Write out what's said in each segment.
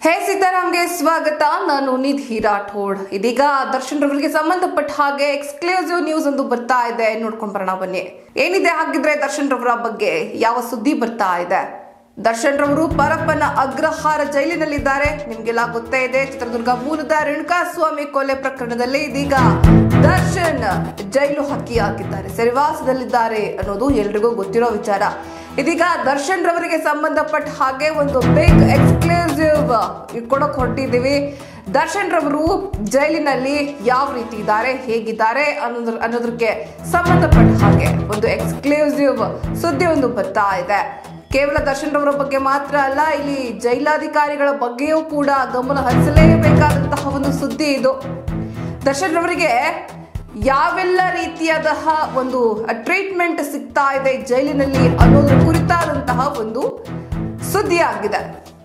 ಹೇ ಸೀತಾರಾಮ್ಗೆ ಸ್ವಾಗತ ನಾನು ನಿಧಿ ರಾಠೋಡ್ ಇದೀಗ ದರ್ಶನ್ ರವರಿಗೆ ಸಂಬಂಧಪಟ್ಟ ಹಾಗೆ ಎಕ್ಸ್ಕ್ಲೂಸಿವ್ ನ್ಯೂಸ್ ಒಂದು ಬರ್ತಾ ಇದೆ ನೋಡ್ಕೊಂಡ್ ಬರೋಣ ಬನ್ನಿ ಏನಿದೆ ಹಾಗಿದ್ರೆ ದರ್ಶನ್ ರವರ ಬಗ್ಗೆ ಯಾವ ಸುದ್ದಿ ಬರ್ತಾ ಇದೆ ದರ್ಶನ್ ರವರು ಪರಪ್ಪನ ಅಗ್ರಹಾರ ಜೈಲಿನಲ್ಲಿದ್ದಾರೆ ನಿಮ್ಗೆಲ್ಲ ಗೊತ್ತೇ ಇದೆ ಚಿತ್ರದುರ್ಗ ಮೂಲದ ರೇಣುಕಾಸ್ವಾಮಿ ಕೊಲೆ ಪ್ರಕರಣದಲ್ಲಿ ಇದೀಗ ದರ್ಶನ್ ಜೈಲು ಹಕ್ಕಿಯಾಗಿದ್ದಾರೆ ಸೆರೆವಾಸದಲ್ಲಿದ್ದಾರೆ ಅನ್ನೋದು ಎಲ್ರಿಗೂ ಗೊತ್ತಿರೋ ವಿಚಾರ ಇದೀಗ ದರ್ಶನ್ ರವರಿಗೆ ಸಂಬಂಧಪಟ್ಟ ಹಾಗೆ ಒಂದು ಬಿಗ್ ಎಕ್ಸ್ಕ್ಲೂಸಿವ್ ಕೊಡಕ್ ಹೊರಟಿದ್ದೀವಿ ದರ್ಶನ್ ರವರು ಜೈಲಿನಲ್ಲಿ ಯಾವ ರೀತಿ ಇದ್ದಾರೆ ಹೇಗಿದ್ದಾರೆ ಅನ್ನೋದ್ರ ಅನ್ನೋದಕ್ಕೆ ಸಂಬಂಧಪಟ್ಟ ಹಾಗೆ ಒಂದು ಎಕ್ಸ್ಕ್ಲೂಸಿವ್ ಸುದ್ದಿ ಒಂದು ಬರ್ತಾ ಇದೆ ಕೇವಲ ದರ್ಶನ್ ರವರ ಬಗ್ಗೆ ಮಾತ್ರ ಅಲ್ಲ ಇಲ್ಲಿ ಜೈಲಾಧಿಕಾರಿಗಳ ಬಗ್ಗೆಯೂ ಕೂಡ ಗಮನ ಹರಿಸಲೇಬೇಕಾದಂತಹ ಒಂದು ಸುದ್ದಿ ಇದು ದರ್ಶನ್ ರವರಿಗೆ ಯಾವೆಲ್ಲ ರೀತಿಯಾದ ಒಂದು ಟ್ರೀಟ್ಮೆಂಟ್ ಸಿಗ್ತಾ ಇದೆ ಜೈಲಿನಲ್ಲಿ ಅನ್ನೋದ್ರ ಕುರಿತಾದಂತಹ ಒಂದು ಸುದ್ದಿ ಆಗಿದೆ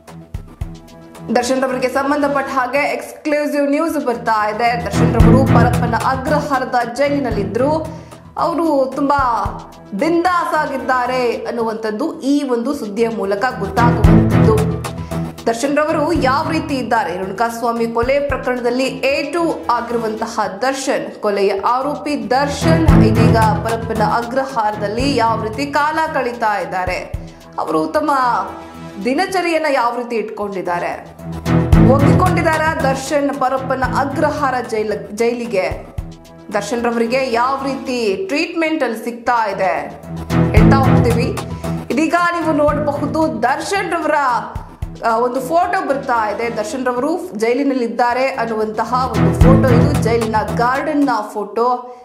ದರ್ಶನ್ ರವರಿಗೆ ಸಂಬಂಧಪಟ್ಟ ಹಾಗೆ ಎಕ್ಸ್ಕ್ಲೂಸಿವ್ ನ್ಯೂಸ್ ಬರ್ತಾ ಇದೆ ದರ್ಶನ್ ರವರು ಪರಪ್ಪನ ಅಗ್ರಹಾರದ ಜೈಲಿನಲ್ಲಿದ್ರು ಅವರು ತುಂಬಾ ಬಿಂದಾಸ್ ಆಗಿದ್ದಾರೆ ಅನ್ನುವಂಥದ್ದು ಈ ಒಂದು ಸುದ್ದಿಯ ಮೂಲಕ ಗೊತ್ತಾಗುವಂಥದ್ದು ದರ್ಶನ್ ರವರು ಯಾವ ರೀತಿ ಇದ್ದಾರೆ ರೇಣುಕಾಸ್ವಾಮಿ ಕೊಲೆ ಪ್ರಕರಣದಲ್ಲಿ ಎ ಟು ಆಗಿರುವಂತಹ ದರ್ಶನ್ ಕೊಲೆಯ ಆರೋಪಿ ದರ್ಶನ್ ಇದೀಗ ಪರಪ್ಪನ ಅಗ್ರಹಾರದಲ್ಲಿ ಯಾವ ರೀತಿ ಕಾಲ ಕಳೀತಾ ಇದ್ದಾರೆ ಅವರು ತಮ್ಮ ದಿನಚರಿಯನ್ನ ಯಾವ ರೀತಿ ಇಟ್ಕೊಂಡಿದ್ದಾರೆ ಒಪ್ಪಿಕೊಂಡಿದ್ದಾರ ದರ್ಶನ್ ಪರಪ್ಪನ ಅಗ್ರಹಾರ ಜೈಲ ಜೈಲಿಗೆ ದರ್ಶನ್ ರವರಿಗೆ ಯಾವ ರೀತಿ ಟ್ರೀಟ್ಮೆಂಟ್ ಅಲ್ಲಿ ಸಿಗ್ತಾ ಇದೆ ಹೇಳ್ತಾ ಹೋಗ್ತೀವಿ ಇದೀಗ ನೀವು ನೋಡಬಹುದು ದರ್ಶನ್ ರವರ ಆ, ಒಂದು ಫೋಟೋ ಬರ್ತಾ ಇದೆ ದರ್ಶನ್ ರವರು ಜೈಲಿನಲ್ಲಿ ಇದ್ದಾರೆ ಅನ್ನುವಂತಹ ಒಂದು ಫೋಟೋ ಇದು ಜೈಲಿನ ಗಾರ್ಡನ್ ನ ಫೋಟೋ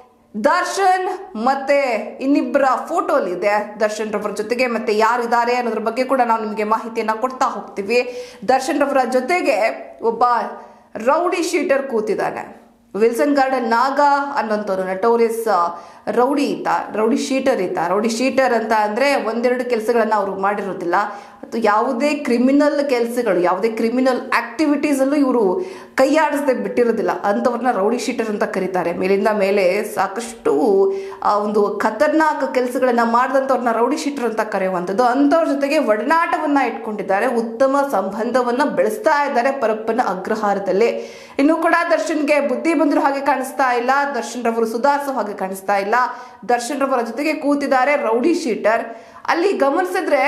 ದರ್ಶನ್ ಮತ್ತೆ ಇನ್ನಿಬ್ಬರ ಫೋಟೋ ಇದೆ ದರ್ಶನ್ ರವರ ಜೊತೆಗೆ ಮತ್ತೆ ಯಾರಿದ್ದಾರೆ ಅನ್ನೋದ್ರ ಬಗ್ಗೆ ಕೂಡ ನಾವು ನಿಮಗೆ ಮಾಹಿತಿಯನ್ನ ಕೊಡ್ತಾ ಹೋಗ್ತೀವಿ ದರ್ಶನ್ ರವರ ಜೊತೆಗೆ ಒಬ್ಬ ರೌಡಿ ಶೀಟರ್ ಕೂತಿದ್ದಾನೆ ವಿಲ್ಸನ್ ಗಾರ್ಡನ್ ನಾಗ ಅನ್ನೋಂಥವ್ರು ನಟೋರಿಯಸ್ ರೌಡಿ ಈತ ರೌಡಿ ಶೀಟರ್ ಈತ ರೌಡಿ ಶೀಟರ್ ಅಂತ ಅಂದ್ರೆ ಒಂದೆರಡು ಕೆಲಸಗಳನ್ನ ಅವರು ಮಾಡಿರೋದಿಲ್ಲ ಮತ್ತು ಯಾವುದೇ ಕ್ರಿಮಿನಲ್ ಕೆಲಸಗಳು ಯಾವುದೇ ಕ್ರಿಮಿನಲ್ ಆಕ್ಟಿವಿಟೀಸ್ ಅಲ್ಲೂ ಇವರು ಕೈಯಾಡಿಸದೆ ಬಿಟ್ಟಿರೋದಿಲ್ಲ ಅಂಥವ್ರನ್ನ ರೌಡಿ ಶೀಟರ್ ಅಂತ ಕರೀತಾರೆ ಮೇಲಿಂದ ಮೇಲೆ ಸಾಕಷ್ಟು ಆ ಒಂದು ಖತರ್ನಾಕ್ ಕೆಲಸಗಳನ್ನ ಮಾಡಿದಂಥವ್ರನ್ನ ರೌಡಿ ಶೀಟರ್ ಅಂತ ಕರೆಯುವಂಥದ್ದು ಅಂಥವ್ರ ಜೊತೆಗೆ ಒಡನಾಟವನ್ನ ಇಟ್ಕೊಂಡಿದ್ದಾರೆ ಉತ್ತಮ ಸಂಬಂಧವನ್ನ ಬೆಳೆಸ್ತಾ ಇದ್ದಾರೆ ಪರಪ್ಪನ ಅಗ್ರಹಾರದಲ್ಲಿ ಇನ್ನು ಕೂಡ ದರ್ಶನ್ಗೆ ಬುದ್ಧಿ ಬಂದಿರೋ ಹಾಗೆ ಕಾಣಿಸ್ತಾ ಇಲ್ಲ ದರ್ಶನ್ ರವರು ಸುಧಾರಿಸೋ ಹಾಗೆ ಕಾಣಿಸ್ತಾ ಇಲ್ಲ ದರ್ಶನ್ ರವರ ಜೊತೆಗೆ ಕೂತಿದ್ದಾರೆ ರೌಡಿ ಶೀಟರ್ ಅಲ್ಲಿ ಗಮನಿಸಿದ್ರೆ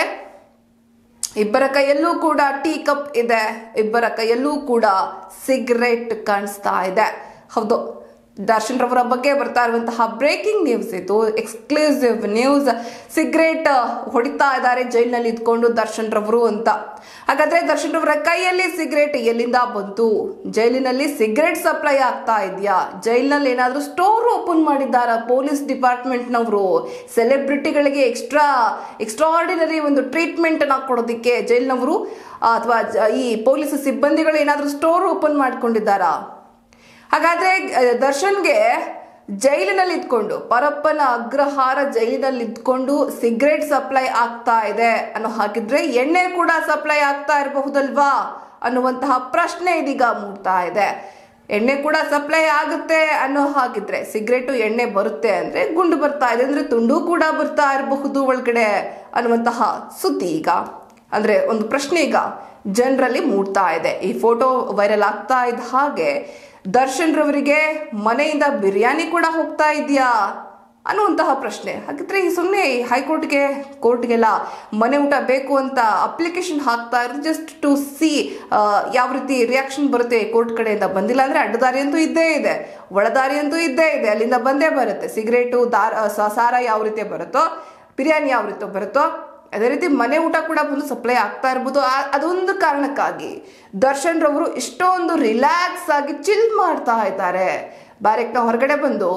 ಇಬ್ಬರ ಕೈಯಲ್ಲೂ ಕೂಡ ಟೀ ಕಪ್ ಇದೆ ಇಬ್ಬರ ಕೈಯಲ್ಲೂ ಕೂಡ ಸಿಗರೆಟ್ ಕಾಣಿಸ್ತಾ ಇದೆ ಹೌದು ದರ್ಶನ್ ರವರ ಬಗ್ಗೆ ಬರ್ತಾ ಇರುವಂತಹ ಬ್ರೇಕಿಂಗ್ ನ್ಯೂಸ್ ಇದು ಎಕ್ಸ್ಕ್ಲೂಸಿವ್ ನ್ಯೂಸ್ ಸಿಗರೇಟ್ ಹೊಡಿತಾ ಇದ್ದಾರೆ ಜೈಲಿನಲ್ಲಿ ಇದ್ಕೊಂಡು ದರ್ಶನ್ ರವರು ಅಂತ ಹಾಗಾದ್ರೆ ದರ್ಶನ್ ರವರ ಕೈಯಲ್ಲಿ ಸಿಗರೇಟ್ ಎಲ್ಲಿಂದ ಬಂತು ಜೈಲಿನಲ್ಲಿ ಸಿಗರೇಟ್ ಸಪ್ಲೈ ಆಗ್ತಾ ಇದೆಯಾ ಜೈಲಿನಲ್ಲಿ ಏನಾದ್ರೂ ಸ್ಟೋರ್ ಓಪನ್ ಮಾಡಿದ್ದಾರ ಪೊಲೀಸ್ ಡಿಪಾರ್ಟ್ಮೆಂಟ್ನವರು ಸೆಲೆಬ್ರಿಟಿಗಳಿಗೆ ಎಕ್ಸ್ಟ್ರಾ ಎಕ್ಸ್ಟ್ರಾರ್ಡಿನರಿ ಒಂದು ಟ್ರೀಟ್ಮೆಂಟ್ ಅನ್ನ ಕೊಡೋದಕ್ಕೆ ಜೈಲಿನವರು ಅಥವಾ ಈ ಪೊಲೀಸ್ ಸಿಬ್ಬಂದಿಗಳು ಏನಾದ್ರೂ ಸ್ಟೋರ್ ಓಪನ್ ಮಾಡ್ಕೊಂಡಿದ್ದಾರಾ ಹಾಗಾದ್ರೆ ಅಹ್, ದರ್ಶನ್ಗೆ ಜೈಲಿನಲ್ಲಿ ಇದ್ಕೊಂಡು ಪರಪ್ಪನ ಅಗ್ರಹಾರ ಜೈಲಿನಲ್ಲಿ ಇದ್ಕೊಂಡು ಸಿಗರೇಟ್ ಸಪ್ಲೈ ಆಗ್ತಾ ಇದೆ ಅನ್ನೋ ಹಾಗಿದ್ರೆ ಎಣ್ಣೆ ಕೂಡ ಸಪ್ಲೈ ಆಗ್ತಾ ಇರಬಹುದಲ್ವಾ ಅನ್ನುವಂತಹ ಪ್ರಶ್ನೆ ಇದೀಗ ಮೂಡ್ತಾ ಇದೆ ಎಣ್ಣೆ ಕೂಡ ಸಪ್ಲೈ ಆಗುತ್ತೆ ಅನ್ನೋ ಹಾಗಿದ್ರೆ ಸಿಗರೇಟು ಎಣ್ಣೆ ಬರುತ್ತೆ ಅಂದ್ರೆ ಗುಂಡು ಬರ್ತಾ ಇದೆ ಅಂದ್ರೆ ತುಂಡು ಕೂಡ ಬರ್ತಾ ಇರಬಹುದು ಒಳಗಡೆ ಅನ್ನುವಂತಹ ಸುದ್ದಿ ಈಗ ಅಂದ್ರೆ ಒಂದು ಪ್ರಶ್ನೆ ಈಗ ಜನರಲ್ಲಿ ಮೂಡ್ತಾ ಇದೆ ಈ ಫೋಟೋ ವೈರಲ್ ಆಗ್ತಾ ಇದ್ದ ಹಾಗೆ ದರ್ಶನ್ ರವರಿಗೆ ಮನೆಯಿಂದ ಬಿರಿಯಾನಿ ಕೂಡ ಹೋಗ್ತಾ ಇದೆಯಾ ಅನ್ನುವಂತಹ ಪ್ರಶ್ನೆ ಹಾಗಿದ್ರೆ ಈ ಸುಮ್ಮನೆ ಹೈಕೋರ್ಟ್ಗೆ ಕೋರ್ಟ್ಗೆಲ್ಲ ಮನೆ ಊಟ ಬೇಕು ಅಂತ ಅಪ್ಲಿಕೇಶನ್ ಹಾಕ್ತಾ ಇರೋದು ಜಸ್ಟ್ ಟು ಸಿ ಯಾವ ರೀತಿ ರಿಯಾಕ್ಷನ್ ಬರುತ್ತೆ ಕೋರ್ಟ್ ಕಡೆಯಿಂದ ಬಂದಿಲ್ಲ ಅಂದ್ರೆ ಅಡ್ಡದಾರಿ ಅಂತೂ ಇದ್ದೇ ಇದೆ ಒಳದಾರಿ ಅಂತೂ ಇದ್ದೇ ಇದೆ ಅಲ್ಲಿಂದ ಬಂದೇ ಬರುತ್ತೆ ಸಿಗರೇಟು ದಾರ ಸ- ಸಾರ ಯಾವ ರೀತಿ ಬರುತ್ತೋ ಬಿರಿಯಾನಿ ಯಾವ ರೀತಿ ಬರುತ್ತೋ ಅದೇ ರೀತಿ ಮನೆ ಊಟ ಕೂಡ ಬಂದು ಸಪ್ಲೈ ಆಗ್ತಾ ಇರ್ಬೋದು ಆ- ಅದೊಂದು ಕಾರಣಕ್ಕಾಗಿ ದರ್ಶನ್ ರವರು ಇಷ್ಟೊಂದು ರಿಲ್ಯಾಕ್ಸ್ ಆಗಿ ಚಿಲ್ ಮಾಡ್ತಾ ಇದ್ದಾರೆ ಬ್ಯಾರೆಕ್ನ ಹೊರಗಡೆ ಬಂದು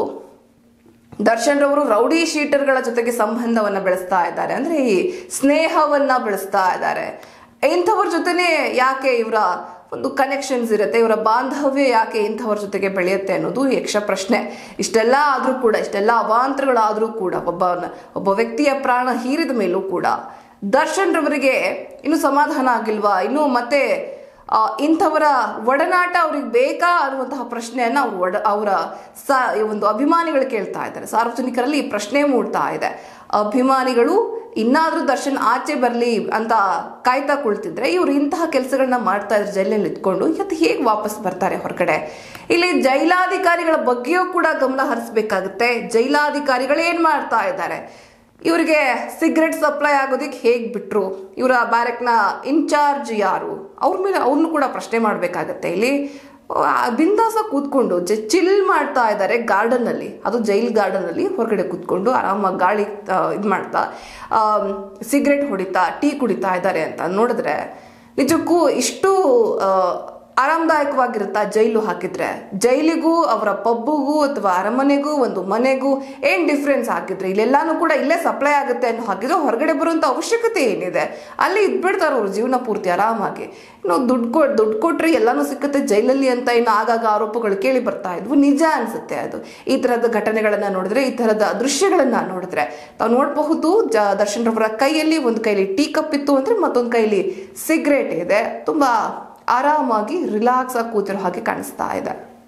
ದರ್ಶನ್ ರವರು ರೌಡಿ ಶೀಟರ್ಗಳ ಜೊತೆಗೆ ಸಂಬಂಧವನ್ನ ಬೆಳೆಸ್ತಾ ಇದ್ದಾರೆ ಅಂದ್ರೆ ಈ ಸ್ನೇಹವನ್ನ ಬೆಳೆಸ್ತಾ ಇದ್ದಾರೆ ಇಂಥವ್ರ ಜೊತೆನೆ ಯಾಕೆ ಇವರ ಒಂದು ಕನೆಕ್ಷನ್ಸ್ ಇರುತ್ತೆ ಇವರ ಬಾಂಧವ್ಯ ಯಾಕೆ ಇಂಥವ್ರ ಜೊತೆಗೆ ಬೆಳೆಯುತ್ತೆ ಅನ್ನೋದು ಯಕ್ಷ ಪ್ರಶ್ನೆ ಇಷ್ಟೆಲ್ಲ ಆದ್ರೂ ಕೂಡ ಇಷ್ಟೆಲ್ಲ ಅವಾಂತರಗಳಾದ್ರೂ ಕೂಡ ಒಬ್ಬ ಒಬ್ಬ ವ್ಯಕ್ತಿಯ ಪ್ರಾಣ ಹೀರಿದ ಮೇಲೂ ಕೂಡ ದರ್ಶನ್ ರವರಿಗೆ ಇನ್ನು ಸಮಾಧಾನ ಆಗಿಲ್ವಾ ಇನ್ನು ಮತ್ತೆ ಆ, ಇಂಥವರ ಒಡನಾಟ ಅವ್ರಿಗೆ ಬೇಕಾ ಅನ್ನುವಂತಹ ಪ್ರಶ್ನೆಯನ್ನ ಅವ್ರು ಒಡ ಅವರ ಸ ಈ ಒಂದು ಅಭಿಮಾನಿಗಳು ಕೇಳ್ತಾ ಇದ್ದಾರೆ ಸಾರ್ವಜನಿಕರಲ್ಲಿ ಈ ಪ್ರಶ್ನೆ ಮೂಡ್ತಾ ಇದೆ ಅಭಿಮಾನಿಗಳು ಇನ್ನಾದ್ರೂ ದರ್ಶನ್ ಆಚೆ ಬರಲಿ ಅಂತ ಕಾಯ್ತಾ ಕುಳಿತಿದ್ರೆ ಇವ್ರು ಇಂತಹ ಕೆಲಸಗಳನ್ನ ಮಾಡ್ತಾ ಇದ್ರೆ ಜೈಲಲ್ಲಿ ಇದ್ಕೊಂಡು ಇವತ್ತು ಹೇಗೆ ವಾಪಸ್ ಬರ್ತಾರೆ ಹೊರಗಡೆ ಇಲ್ಲಿ ಜೈಲಾಧಿಕಾರಿಗಳ ಬಗ್ಗೆಯೂ ಕೂಡ ಗಮನ ಹರಿಸ್ಬೇಕಾಗುತ್ತೆ ಜೈಲಾಧಿಕಾರಿಗಳು ಏನ್ ಮಾಡ್ತಾ ಇದ್ದಾರೆ ಇವರಿಗೆ ಸಿಗರೆಟ್ ಸಪ್ಲೈ ಆಗೋದಕ್ಕೆ ಹೇಗೆ ಬಿಟ್ರು ಇವರ ಬ್ಯಾರೆಕ್ನ ಇನ್ಚಾರ್ಜ್ ಯಾರು ಅವ್ರ ಮೇಲೆ ಅವ್ರನ್ನೂ ಕೂಡ ಪ್ರಶ್ನೆ ಮಾಡಬೇಕಾಗತ್ತೆ ಇಲ್ಲಿ ಬಿಂದಾಸ ಕೂತ್ಕೊಂಡು ಚಿಲ್ ಮಾಡ್ತಾ ಇದ್ದಾರೆ ಗಾರ್ಡನ್ ಅಲ್ಲಿ ಅದು ಜೈಲ್ ಗಾರ್ಡನ್ ಅಲ್ಲಿ ಹೊರಗಡೆ ಕೂತ್ಕೊಂಡು ಆರಾಮಾಗಿ ಗಾಳಿ ಇದು ಮಾಡ್ತಾ ಸಿಗರೆಟ್ ಹೊಡಿತಾ ಟೀ ಕುಡಿತಾ ಇದ್ದಾರೆ ಅಂತ ನೋಡಿದ್ರೆ ನಿಜಕ್ಕೂ ಇಷ್ಟು ಆ, ಆರಾಮದಾಯಕವಾಗಿರುತ್ತಾ ಜೈಲು ಹಾಕಿದ್ರೆ ಜೈಲಿಗೂ ಅವರ ಪಬ್ಬಿಗೂ ಅಥವಾ ಅರಮನೆಗೂ ಒಂದು ಮನೆಗೂ ಏನ್ ಡಿಫ್ರೆನ್ಸ್ ಹಾಕಿದ್ರೆ ಇಲ್ಲೆಲ್ಲಾನು ಕೂಡ ಇಲ್ಲೇ ಸಪ್ಲೈ ಆಗುತ್ತೆ ಅನ್ನೋ ಹಾಕಿದ್ರೆ ಹೊರಗಡೆ ಬರುವಂತ ಅವಶ್ಯಕತೆ ಏನಿದೆ ಅಲ್ಲಿ ಇದ್ಬಿಡ್ತಾರೆ ಅವ್ರ ಜೀವನ ಪೂರ್ತಿ ಆರಾಮಾಗಿ ಇನ್ನು ದುಡ್ಡು ಕೊ ದುಡ್ಡು ಕೊಟ್ರೆ ಎಲ್ಲಾನು ಸಿಕ್ಕುತ್ತೆ ಜೈಲಲ್ಲಿ ಅಂತ ಇನ್ನು ಆಗಾಗ ಆರೋಪಗಳು ಕೇಳಿ ಬರ್ತಾ ಇದ್ವು ನಿಜ ಅನ್ಸುತ್ತೆ ಅದು ಈ ತರದ ಘಟನೆಗಳನ್ನ ನೋಡಿದ್ರೆ ಈ ತರದ ದೃಶ್ಯಗಳನ್ನ ನೋಡಿದ್ರೆ ತಾವು ನೋಡಬಹುದು ಜ ದರ್ಶನ್ ರವರ ಕೈಯಲ್ಲಿ ಒಂದು ಕೈಲಿ ಟೀ ಕಪ್ ಇತ್ತು ಅಂದ್ರೆ ಮತ್ತೊಂದು ಕೈಲಿ ಸಿಗರೇಟ್ ಇದೆ ತುಂಬಾ ಆರಾಮಾಗಿ ರಿಲ್ಯಾಕ್ಸ್ ಆಗಿ ಕೂತಿರೋ ಹಾಗೆ ಕಾಣಿಸ್ತಾ ಇದೆ